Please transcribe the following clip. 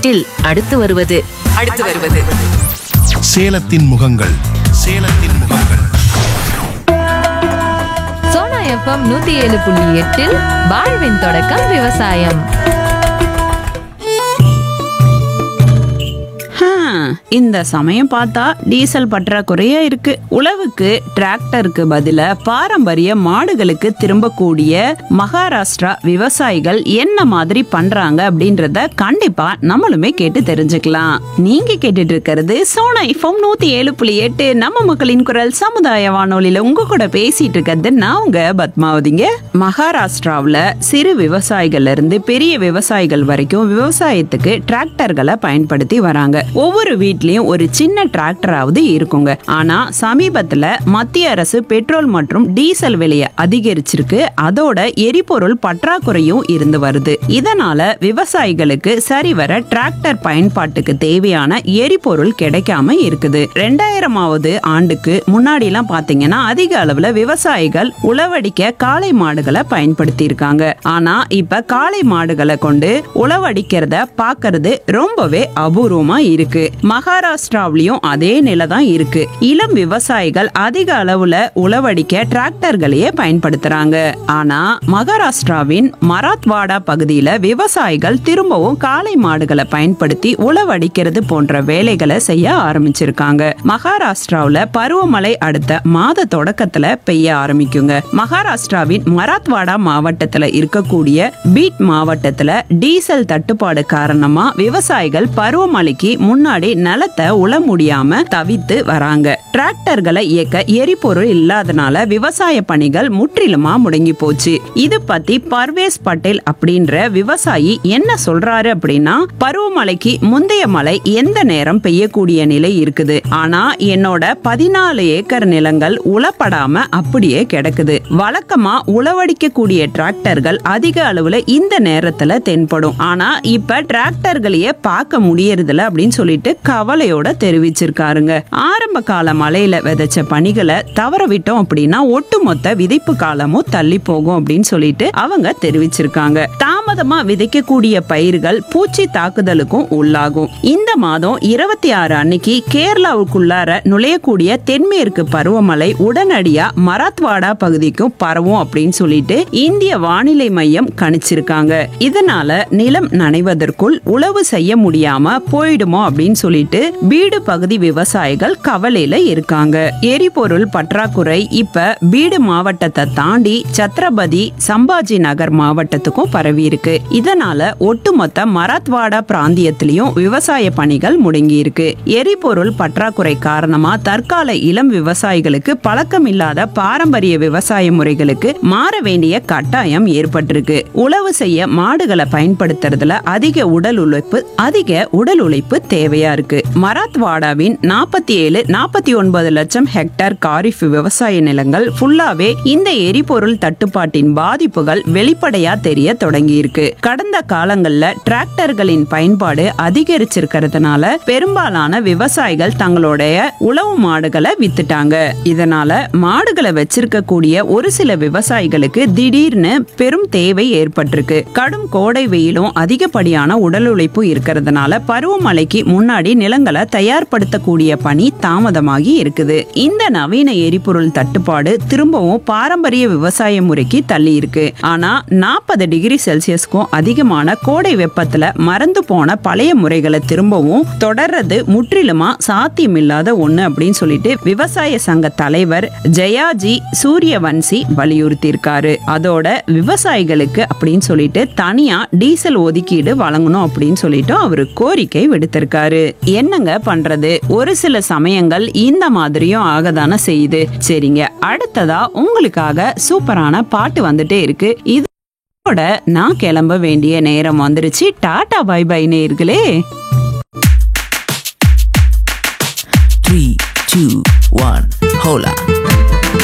எட்டில் அடுத்து வருவது அடுத்து வருவது சேலத்தின் முகங்கள் சேலத்தின் முகங்கள் சோனா எஃப்எம் நூத்தி ஏழு புள்ளி எட்டில் வாழ்வின் தொடக்கம் விவசாயம் ஹம், இந்த சமயம் பார்த்தா டீசல் பற்றாக்குறையா இருக்கு உழவுக்கு டிராக்டருக்கு பதில பாரம்பரிய மாடுகளுக்கு திரும்பக்கூடிய மகாராஷ்டிரா விவசாயிகள் என்ன மாதிரி பண்றாங்க அப்படின்றத கண்டிப்பா நம்மளுமே கேட்டு தெரிஞ்சுக்கலாம் நீங்க கேட்டுட்டு இருக்கிறது சோனா இஃபம் நூத்தி ஏழு புள்ளி எட்டு நம்ம மக்களின் குரல் சமுதாய வானொலியில உங்க கூட பேசிட்டு இருக்கிறது நான் உங்க பத்மாவதிங்க மகாராஷ்டிராவுல சிறு விவசாயிகள்ல இருந்து பெரிய விவசாயிகள் வரைக்கும் விவசாயத்துக்கு டிராக்டர்களை பயன்படுத்தி வராங்க ஒவ்வொரு வீட்லயும் ஒரு சின்ன டிராக்டராவது இருக்குங்க ஆனா சமீபத்துல மத்திய அரசு பெட்ரோல் மற்றும் டீசல் விலையை அதிகரிச்சிருக்கு அதோட எரிபொருள் பற்றாக்குறையும் இருந்து வருது இதனால விவசாயிகளுக்கு சரிவர டிராக்டர் பயன்பாட்டுக்கு தேவையான எரிபொருள் கிடைக்காம இருக்குது ரெண்டாயிரமாவது ஆண்டுக்கு முன்னாடி எல்லாம் பாத்தீங்கன்னா அதிக அளவுல விவசாயிகள் உழவடிக்க காளை மாடுகளை பயன்படுத்தி இருக்காங்க ஆனா இப்ப காளை மாடுகளை கொண்டு உழவடிக்கிறத பாக்குறது ரொம்பவே அபூர்வமா இருக்கு மகாராஷ்டிராவிலயும் அதே நிலை தான் இருக்கு இளம் விவசாயிகள் அதிக அளவுல உழவடிக்க டிராக்டர்களையே பயன்படுத்துறாங்க ஆனா மகாராஷ்டிராவின் மராத்வாடா பகுதியில விவசாயிகள் திரும்பவும் காளை மாடுகளை பயன்படுத்தி உழவடிக்கிறது போன்ற வேலைகளை செய்ய ஆரம்பிச்சிருக்காங்க மகாராஷ்டிராவுல பருவமழை அடுத்த மாத தொடக்கத்துல பெய்ய ஆரம்பிக்குங்க மகாராஷ்டிராவின் மராத்வாடா மாவட்டத்துல இருக்கக்கூடிய பீட் மாவட்டத்துல டீசல் தட்டுப்பாடு காரணமா விவசாயிகள் பருவமழைக்கு முன்னாடி நிலத்தை உழ முடியாம தவித்து வராங்க டிராக்டர்களை இயக்க எரிபொருள் இல்லாதனால விவசாய பணிகள் முற்றிலுமா முடங்கி போச்சு இது பத்தி பர்வேஸ் பட்டேல் அப்படின்ற விவசாயி என்ன சொல்றாரு அப்படின்னா பருவமழைக்கு முந்தைய மழை எந்த நேரம் பெய்யக்கூடிய நிலை இருக்குது ஆனா என்னோட பதினாலு ஏக்கர் நிலங்கள் உழப்படாம அப்படியே கிடக்குது வழக்கமா உழவடிக்கக்கூடிய டிராக்டர்கள் அதிக அளவுல இந்த நேரத்துல தென்படும் ஆனா இப்ப டிராக்டர்களையே பார்க்க முடியறதில்ல அப்படின்னு சொல்லிட்டு கவலையோட தெரிவிச்சிருக்காருங்க ஆரம்ப கால மழையில விதைச்ச பணிகளை தவற விட்டோம் அப்படின்னா ஒட்டுமொத்த விதைப்பு காலமும் தள்ளி போகும் அப்படின்னு சொல்லிட்டு அவங்க தெரிவிச்சிருக்காங்க தாமதமா விதைக்கக்கூடிய பயிர்கள் பூச்சி தாக்குதலுக்கும் உள்ளாகும் இந்த மாதம் இருபத்தி ஆறு அன்னைக்கு கேரளாவுக்குள்ளார நுழையக்கூடிய தென்மேற்கு பருவமழை உடனடியா மராத்வாடா பகுதிக்கும் பரவும் அப்படின்னு சொல்லிட்டு இந்திய வானிலை மையம் கணிச்சிருக்காங்க இதனால நிலம் நனைவதற்குள் உழவு செய்ய முடியாம போயிடுமோ அப்படின்னு சொல்லிட்டு பீடு பகுதி விவசாயிகள் கவலையில இருக்காங்க எரிபொருள் பற்றாக்குறை இப்ப பீடு மாவட்டத்தை தாண்டி சத்ரபதி சம்பாஜி நகர் மாவட்டத்துக்கும் பரவி இருக்கு இதனால ஒட்டுமொத்த மராத்வாடா பிராந்தியத்திலையும் விவசாய பணிகள் முடங்கி இருக்கு எரிபொருள் பற்றாக்குறை காரணமா தற்கால இளம் விவசாயிகளுக்கு பழக்கமில்லாத பாரம்பரிய விவசாய முறைகளுக்கு மாற வேண்டிய கட்டாயம் ஏற்பட்டிருக்கு உழவு செய்ய மாடுகளை பயன்படுத்துறதுல அதிக உடல் உழைப்பு அதிக உடல் உழைப்பு தேவையா இருக்கு மராத்வாடாவின் நாற்பத்தி ஏழு நாற்பத்தி ஒன்பது லட்சம் ஹெக்டேர் காரிஃப் விவசாய நிலங்கள் ஃபுல்லாவே இந்த எரிபொருள் தட்டுப்பாட்டின் பாதிப்புகள் வெளிப்படையா தெரிய தொடங்கி இருக்கு கடந்த காலங்கள்ல டிராக்டர்களின் பயன்பாடு அதிகரிச்சிருக்கிறதுனால பெரும்பாலான விவசாயிகள் தங்களுடைய உழவு மாடுகளை வித்துட்டாங்க இதனால மாடுகளை வச்சிருக்கக்கூடிய ஒரு சில விவசாயிகளுக்கு திடீர்னு பெரும் தேவை ஏற்பட்டிருக்கு கடும் கோடை வெயிலும் அதிகப்படியான உடல் உழைப்பு இருக்கிறதுனால பருவமழைக்கு முன்னாடி நிலங்களை தயார்படுத்தக்கூடிய பணி தாமதமாகி இருக்குது இந்த நவீன எரிபொருள் தட்டுப்பாடு திரும்பவும் பாரம்பரிய விவசாய முறைக்கு தள்ளி இருக்கு ஆனா நாற்பது டிகிரி செல்சியஸ்க்கும் அதிகமான கோடை வெப்பத்துல மறந்து போன பழைய முறைகளை திரும்பவும் தொடர்றது முற்றிலுமா சாத்தியமில்லாத ஒண்ணு அப்படின்னு சொல்லிட்டு விவசாய சங்க தலைவர் ஜெயாஜி சூரியவன்சி வலியுறுத்தி இருக்காரு அதோட விவசாயிகளுக்கு அப்படின்னு சொல்லிட்டு தனியா டீசல் ஒதுக்கீடு வழங்கணும் அப்படின்னு சொல்லிட்டு அவரு கோரிக்கை விடுத்திருக்காரு என்னங்க பண்றது ஒரு சில சமயங்கள் இந்த மாதிரியும் ஆகதானே செய்யுது சரிங்க அடுத்ததா உங்களுக்காக சூப்பரான பாட்டு வந்துட்டே இருக்கு இது இதோட நான் கிளம்ப வேண்டிய நேரம் வந்துருச்சு டாடா பை பை நேர்களே Three, two, one, hola.